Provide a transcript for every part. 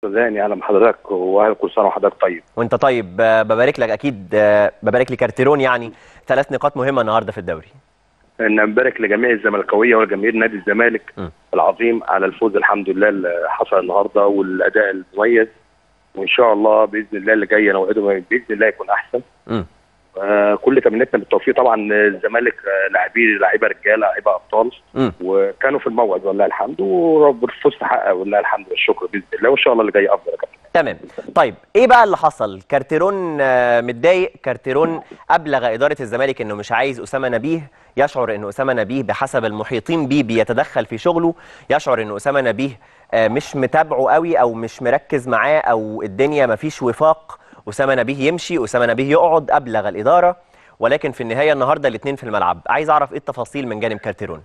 استاذ هاني اهلا بحضرتك واهلا كل سنه وحضرتك طيب وانت طيب آه، ببارك لك اكيد آه، ببارك لكارتيرون يعني ثلاث نقاط مهمه النهارده في الدوري ان نبارك لجميع الزملكاويه وجماهير نادي الزمالك م. العظيم على الفوز الحمد لله اللي حصل النهارده والاداء المميز وان شاء الله باذن الله اللي جاي انا وعده باذن الله يكون احسن مم. آه كل تمنياتنا بالتوفيق طبعا الزمالك آه، لاعبين لعيبه رجاله لعيبه ابطال مم. وكانوا في الموعد والله الحمد ورب الفوز تحقق والله الحمد والشكر باذن الله وان شاء الله اللي جاي افضل يا كابتن تمام طيب ايه بقى اللي حصل كارتيرون آه، متضايق كارتيرون ابلغ اداره الزمالك انه مش عايز اسامه نبيه يشعر ان اسامه نبيه بحسب المحيطين بيه بيتدخل في شغله يشعر ان اسامه نبيه آه، مش متابعه قوي او مش مركز معاه او الدنيا مفيش وفاق اسامه نبيه يمشي اسامه نبيه يقعد ابلغ الاداره ولكن في النهايه النهارده الاثنين في الملعب عايز اعرف ايه التفاصيل من جانب كارتيرون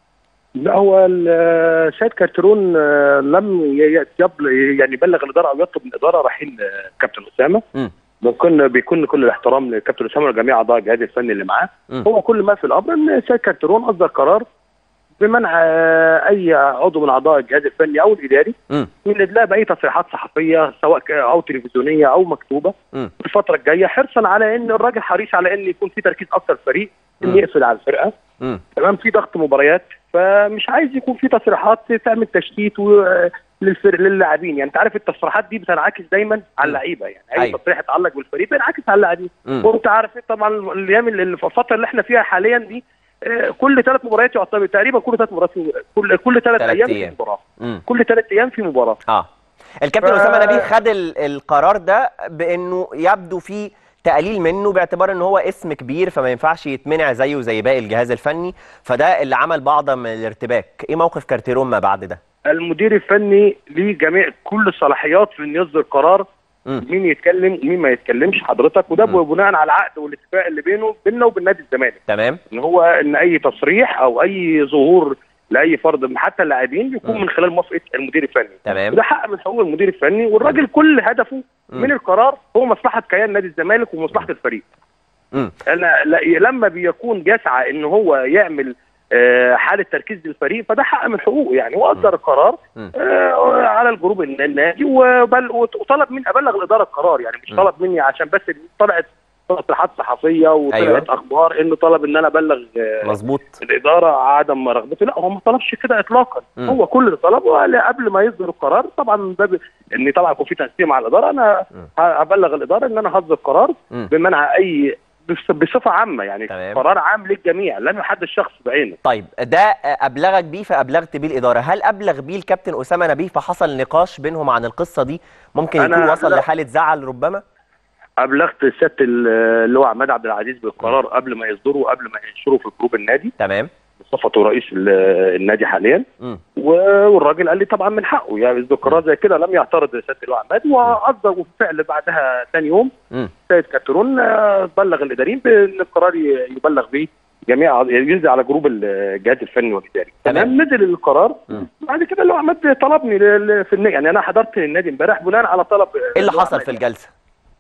لا هو ال- سيد كارترون آه، لم ي- يبل- يعني يبلغ الاداره او يطلب من الاداره رحيل آه، كابتن اسامه مم. بيكون بيكون كل الاحترام لكابتن اسامه وجميع اعضاء الجهاز الفني اللي معاه مم. هو كل ما في الامر ان سيد كارترون اصدر قرار بمنع آه، اي عضو من اعضاء الجهاز الفني او الاداري مم. من الادلاء باي تصريحات صحفيه سواء ك- او تلفزيونيه او مكتوبه مم. في الفتره الجايه حرصا على ان الراجل حريص على ان يكون في تركيز اكثر الفريق مم. ان يقفل على الفرقه مم. تمام في ضغط مباريات فمش عايز يكون في تصريحات تعمل تشتيت و- للفرق للاعبين يعني انت عارف التصريحات دي بتنعكس دايما على اللعيبه يعني اي أيوة. تصريح يتعلق بالفريق بينعكس على اللاعبين مم. وانت عارف إيه طبعا الايام اللي في الفتره اللي احنا فيها حاليا دي آه، كل ثلاث مباريات يعتبر تقريبا كل ثلاث مباريات في- كل كل ثلاث تلات ايام أيام. في مباراه مم. كل ثلاث ايام في مباراه اه الكابتن ف- اسامه نبيه خد ال- القرار ده بانه يبدو فيه تقليل منه باعتبار ان هو اسم كبير فما ينفعش يتمنع زيه زي باقي الجهاز الفني فده اللي عمل بعض من الارتباك ايه موقف كارتيرون ما بعد ده المدير الفني ليه جميع كل الصلاحيات في انه يصدر قرار مم. مين يتكلم ومين ما يتكلمش حضرتك وده مم. بناء على العقد والاتفاق اللي بينه بيننا وبين نادي الزمالك تمام ان هو ان اي تصريح او اي ظهور لاي فرد حتى اللاعبين بيكون مم. من خلال موافقه المدير الفني تمام. وده حق من حقوق المدير الفني والراجل كل هدفه مم. من القرار هو مصلحه كيان نادي الزمالك ومصلحه الفريق مم. انا لا- لما بيكون بيسعى ان هو يعمل آه، حاله تركيز للفريق فده حق من حقوقه يعني واصدر القرار مم. آه، على الجروب الن- النادي وبل وطلب مني ابلغ الاداره القرار يعني مش مم. طلب مني عشان بس طلعت تصريحات صحفيه وطلعت أيوة. اخبار انه طلب ان انا ابلغ آه، مظبوط الاداره عدم رغبته لا هو ما طلبش كده اطلاقا مم. هو كل اللي طلبه قال قبل ما يصدر القرار طبعا من باب ان طبعا يكون في تنسيق مع الاداره انا مم. هبلغ الاداره ان انا هصدر قرار مم. بمنع اي بص- بصفه عامه يعني تمام. قرار عام للجميع لم يحدد شخص بعينه طيب ده ابلغك بيه فابلغت بيه الاداره هل ابلغ بيه الكابتن اسامه نبيه فحصل نقاش بينهم عن القصه دي ممكن أنا يكون وصل لا. لحاله زعل ربما ابلغت سياده ال- اللي هو عماد عبد العزيز بالقرار قبل ما يصدروا قبل ما ينشروا في جروب النادي تمام بصفته رئيس ال- النادي حاليا مم. و- والراجل قال لي طبعا من حقه يعني يصدر قرار زي كده لم يعترض سياده اللواء عماد واصدر وبالفعل بعدها ثاني يوم مم. سيد كاترون آه، بلغ الاداريين بان القرار ي- يبلغ به جميع ينزل على جروب الجهاز الفني والاداري تمام. تمام نزل القرار مم. بعد كده اللي هو عماد طلبني ل- ل- في النادي يعني انا حضرت النادي امبارح بناء على طلب ايه اللي اللواء حصل عماد في الجلسه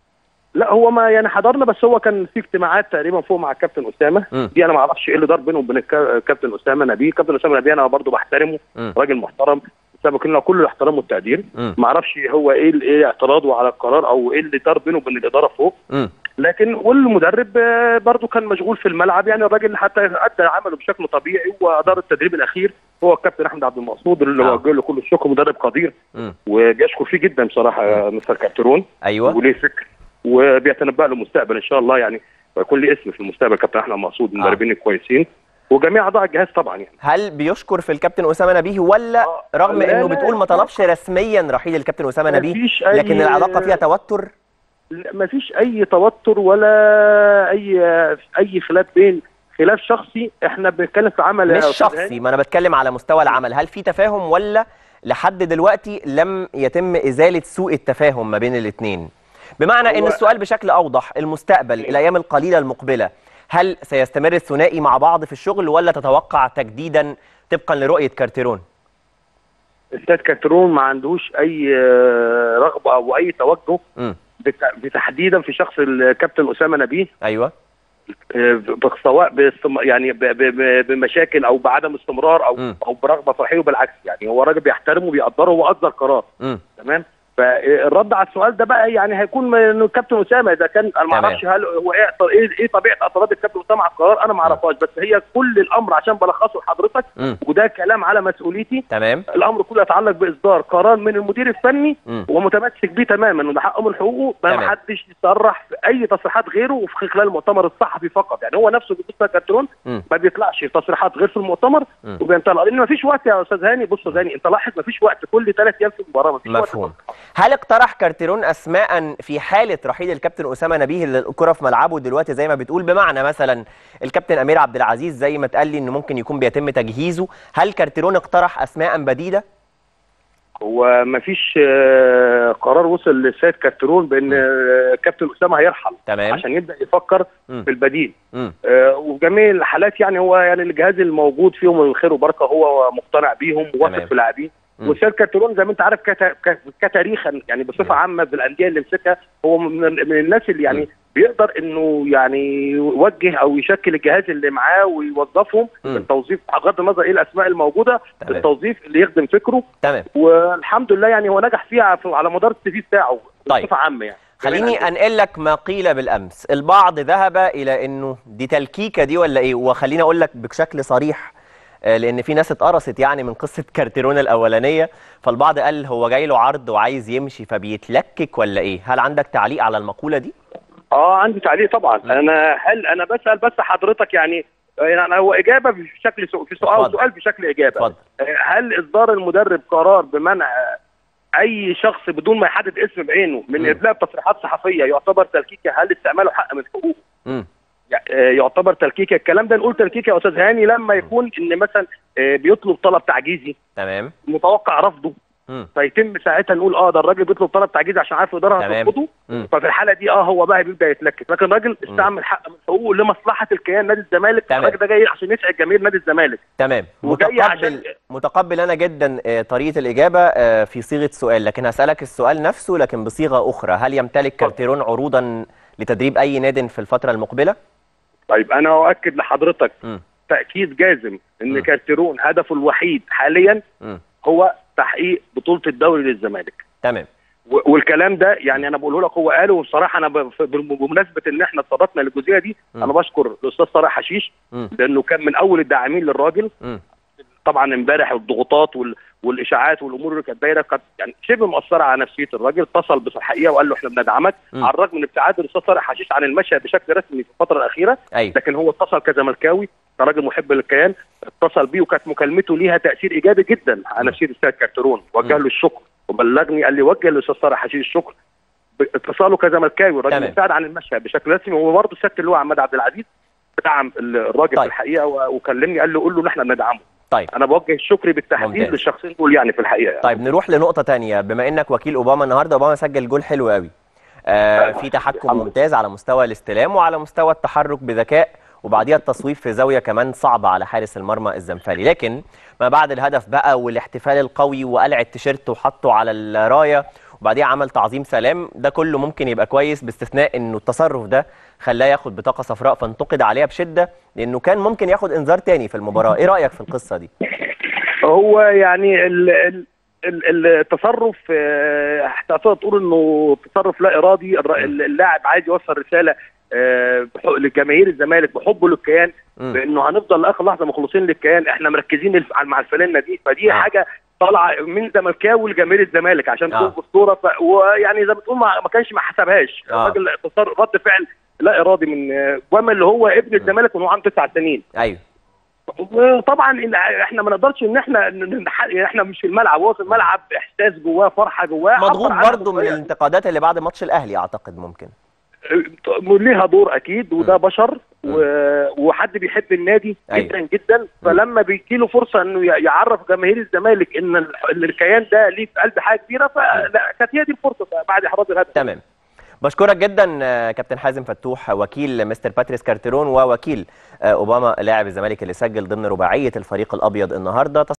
لا هو ما يعني حضرنا بس هو كان في اجتماعات تقريبا فوق مع الكابتن اسامه مم. دي انا ما اعرفش ايه اللي دار بينه وبين الكا- الكابتن اسامه نبيه الكابتن اسامه نبيه انا برضه بحترمه مم. راجل محترم سابق لنا كل الاحترام والتقدير مم. ما اعرفش هو ايه ال- ايه اعتراضه على القرار او ايه اللي دار بينه وبين الاداره فوق مم. لكن والمدرب آه، برضه كان مشغول في الملعب يعني الراجل حتى ادى عمله بشكل طبيعي وادار التدريب الاخير هو الكابتن احمد عبد المقصود اللي آه. وجه له كل الشكر مدرب قدير مم. وبيشكر فيه جدا بصراحه آه، مستر كابترون ايوه وليه فكر وبيتنبأ له مستقبل ان شاء الله يعني ويكون ليه اسم في المستقبل كابتن احمد مقصود من آه. المدربين الكويسين وجميع اعضاء الجهاز طبعا يعني هل بيشكر في الكابتن اسامه نبيه ولا آه، رغم لا، انه لا، بتقول ما طلبش رسميا رحيل الكابتن اسامه نبيه مفيش أي- لكن العلاقه فيها توتر ما فيش اي توتر ولا اي اي خلاف بين خلاف شخصي احنا بنتكلم في عمل يا مش أستاذ شخصي هاني. ما انا بتكلم على مستوى العمل هل في تفاهم ولا لحد دلوقتي لم يتم ازاله سوء التفاهم ما بين الاثنين بمعنى ان هو- السؤال بشكل اوضح المستقبل الايام القليله المقبله هل سيستمر الثنائي مع بعض في الشغل ولا تتوقع تجديدا طبقا لرؤيه كارتيرون استاذ كاترون ما عندوش اي آه، رغبه او اي توجه امم بت- بتحديدا في شخص الكابتن اسامه نبيه ايوه آه، ب- سواء باستم... يعني ب... ب... ب... بمشاكل او بعدم استمرار او مم. او برغبه صحيه بالعكس يعني هو راجل بيحترمه وبيقدره واصدر قرار امم تمام فالرد على السؤال ده بقى يعني هيكون من إنه الكابتن اسامه اذا كان انا ما تمام. اعرفش هل هو ايه ايه إيه طبيعه اعتراض الكابتن اسامه على القرار انا ما اعرفهاش بس هي كل الامر عشان بلخصه لحضرتك مم. وده كلام على مسؤوليتي تمام الامر كله يتعلق باصدار قرار من المدير الفني مم. ومتمسك بيه تماما وده حقه من حقوقه ما تمام. حدش يصرح في اي تصريحات غيره وفي خلال المؤتمر الصحفي فقط يعني هو نفسه بيبص على كارترون مم. ما بيطلعش في تصريحات غير في المؤتمر مم. وبينطلق لان ما فيش وقت يا استاذ هاني بص يا هاني انت لاحظ ما فيش وقت كل ثلاث ايام في المباراه ما فيش وقت مفهوم هل اقترح كارتيرون اسماء في حاله رحيل الكابتن اسامه نبيه اللي الكره في ملعبه دلوقتي زي ما بتقول بمعنى مثلا الكابتن امير عبد العزيز زي ما اتقال لي انه ممكن يكون بيتم تجهيزه هل كارتيرون اقترح اسماء بديله هو ما فيش آه، قرار وصل للسيد كارترون بان آه، كابتن اسامه هيرحل تمام. عشان يبدا يفكر مم. في البديل امم آه، وفي جميع الحالات يعني هو يعني الجهاز الموجود فيهم الخير وبركه هو مقتنع بيهم تمام. وواثق في اللاعبين مم. والسيد كارترون زي ما انت عارف كت- ك- كتاريخا يعني بصفه عامه بالانديه اللي مسكها هو من, من الناس اللي يعني مم. بيقدر انه يعني يوجه او يشكل الجهاز اللي معاه ويوظفهم مم. بالتوظيف بغض النظر ايه الاسماء الموجوده تمام. بالتوظيف اللي يخدم فكره تمام والحمد لله يعني هو نجح فيها في- على مدار السي في بتاعه طيب. بصفه عامه يعني خليني انقل لك ما قيل بالامس البعض ذهب الى انه دي تلكيكه دي ولا ايه وخليني اقول لك بشكل صريح آه، لان في ناس اتقرصت يعني من قصه كارتيرون الاولانيه فالبعض قال هو جاي له عرض وعايز يمشي فبيتلكك ولا ايه هل عندك تعليق على المقوله دي اه عندي تعليق طبعا مم. انا هل انا بسال بس حضرتك يعني يعني هو اجابه في شكل سؤال في سؤال اتفضل. سؤال في شكل اجابه اتفضل آه، هل اصدار المدرب قرار بمنع اي شخص بدون ما يحدد اسم بعينه من مم. ادلاء تصريحات صحفيه يعتبر تلكيكه هل استعماله حق من حقوقه امم يع- آه، يعتبر تلكيكه الكلام ده نقول تلكيكه يا استاذ هاني لما يكون ان مثلا آه، بيطلب طلب تعجيزي تمام متوقع رفضه امم فيتم ساعتها نقول اه ده الراجل بيطلب طلب تعجيزي عشان عارف الاداره تمام. هترفضه مم. ففي الحاله دي اه هو بقى بيبدا يتلكك لكن الراجل استعمل حق من حقوقه لمصلحه الكيان نادي الزمالك تمام. الراجل ده جاي عشان يسعد جماهير نادي الزمالك تمام وجاي متقبل عشان- متقبل انا جدا آه، طريقه الاجابه آه، في صيغه سؤال لكن هسالك السؤال نفسه لكن بصيغه اخرى هل يمتلك كارتيرون عروضا لتدريب اي ناد في الفتره المقبله طيب انا اؤكد لحضرتك امم تاكيد جازم ان مم. كارتيرون هدفه الوحيد حاليا امم هو تحقيق بطوله الدوري للزمالك تمام و- والكلام ده يعني انا بقوله لك هو قاله وبصراحه انا ب- ف- بمناسبه ان احنا اتطرقنا للجزئيه دي مم. انا بشكر الاستاذ طارق حشيش امم لانه كان من اول الداعمين للراجل امم طبعا امبارح الضغوطات وال... والاشاعات والامور اللي كانت دايره كانت يعني شبه مؤثره على نفسيه الراجل اتصل بالحقيقه وقال له احنا بندعمك مم. على الرغم من ابتعاد الاستاذ طارق حشيش عن المشهد بشكل رسمي في الفتره الاخيره ايوه لكن هو اتصل كزملكاوي كراجل محب للكيان اتصل بيه وكانت مكالمته ليها تاثير ايجابي جدا على مم. نفسيه الاستاذ كارترون وجه مم. له الشكر وبلغني قال لي وجه للاستاذ طارق حشيش الشكر باتصاله كزملكاوي الراجل تمام. ابتعد عن المشهد بشكل رسمي وهو برضه سياده اللواء عماد عبد العزيز دعم الراجل طيب. في الحقيقه و- وكلمني قال له قول له ان احنا بندعمه طيب انا بوجه الشكر بالتحديد ممتاز. للشخصين دول يعني في الحقيقه يعني. طيب نروح لنقطة تانية بما انك وكيل اوباما النهارده اوباما سجل جول حلو قوي آه في تحكم الحمد لله. ممتاز على مستوى الاستلام وعلى مستوى التحرك بذكاء وبعديها التصويب في زاوية كمان صعبة على حارس المرمى الزنفالي لكن ما بعد الهدف بقى والاحتفال القوي وقلع التيشيرت وحطه على الراية وبعديها عمل تعظيم سلام ده كله ممكن يبقى كويس باستثناء انه التصرف ده خلاه ياخد بطاقة صفراء فانتقد عليها بشدة لانه كان ممكن ياخد انذار تاني في المباراة ايه رأيك في القصة دي هو يعني ال ال ال- التصرف آه، تقدر تقول انه تصرف لا ارادي الر- اللاعب عايز يوصل رساله آه، بح- لجماهير الزمالك بحبه للكيان مم. بانه هنفضل لاخر لحظه مخلصين للكيان احنا مركزين الف- مع الفلانه دي فدي آه. حاجه طالعه من زملكاوي لجماهير الزمالك عشان آه. تكون في الصوره ف... ويعني زي ما تقول ما ما كانش ما حسبهاش آه. الراجل تصرف رد فعل لا ارادي من آه، جوما اللي هو ابن الزمالك وهو عنده تسع سنين ايوه طبعا إن احنا ما نقدرش ان احنا ن- نح- يعني احنا مش في الملعب هو في الملعب احساس جواه فرحه جواه مضغوط عبر عنها برضه من بطريقة- الانتقادات اللي بعد ماتش الاهلي اعتقد ممكن ليها دور اكيد وده مم. بشر و... وحد بيحب النادي أيوة. جدا جدا فلما بيجي له فرصه انه ي- يعرف جماهير الزمالك ان ال- إن الكيان ده ليه في قلب حاجه كبيره فلا كانت هي دي الفرصه بعد احراز الهدف تمام بشكرك جدا آه، كابتن حازم فتوح وكيل مستر باتريس كارتيرون ووكيل آه، اوباما لاعب الزمالك اللي سجل ضمن رباعيه الفريق الابيض النهارده